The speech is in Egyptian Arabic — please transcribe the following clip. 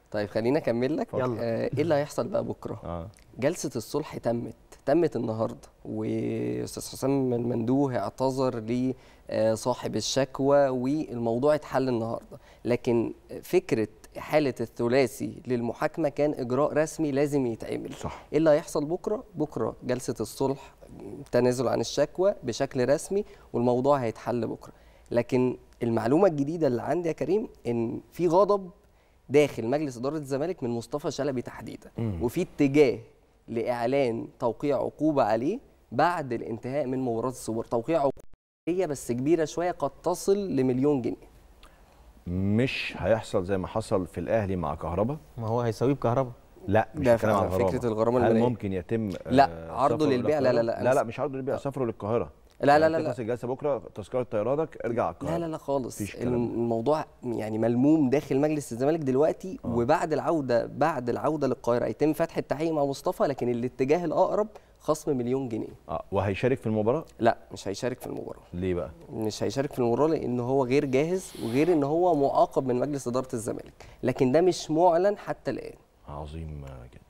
طيب خليني اكمل لك يلا. آه، ايه اللي هيحصل بقى بكره اه جلسه الصلح تمت تمت النهارده واستاذ حسام المندوه اعتذر لصاحب الشكوى والموضوع اتحل النهارده لكن فكره حاله الثلاثي للمحاكمه كان اجراء رسمي لازم يتعمل صح ايه اللي هيحصل بكره بكره جلسه الصلح تنازل عن الشكوى بشكل رسمي والموضوع هيتحل بكره لكن المعلومه الجديده اللي عندي يا كريم ان في غضب داخل مجلس اداره الزمالك من مصطفى شلبي تحديدا مم. وفي اتجاه لاعلان توقيع عقوبه عليه بعد الانتهاء من مباراه السوبر توقيع عقوبه هي بس كبيره شويه قد تصل لمليون جنيه مش هيحصل زي ما حصل في الاهلي مع كهربا ما هو هيساويه بكهرباء لا مش ده بتكلم على فكرة الغرامة. الغرامة هل المالية. ممكن يتم لا، آه، عرضه سفره للبيع، إلى لا، لا، القاهرة؟ لا، لا أنا لا س- مش عرضه للبيع سفره للقاهره لا لا يعني لا لا تخلص الجلسه بكره تذكره طيرانك ارجع على القاهره لا لا لا خالص مفيش الكلام ده. الموضوع يعني ملموم داخل مجلس الزمالك دلوقتي آه. وبعد العوده بعد العوده للقاهره يتم فتح التحقيق مع مصطفى لكن الاتجاه الاقرب خصم مليون جنيه اه وهيشارك في المباراه لا مش هيشارك في المباراه ليه بقى مش هيشارك في المباراه لان هو غير جاهز وغير ان هو معاقب من مجلس اداره الزمالك لكن ده مش معلن حتى الان عظيم جدا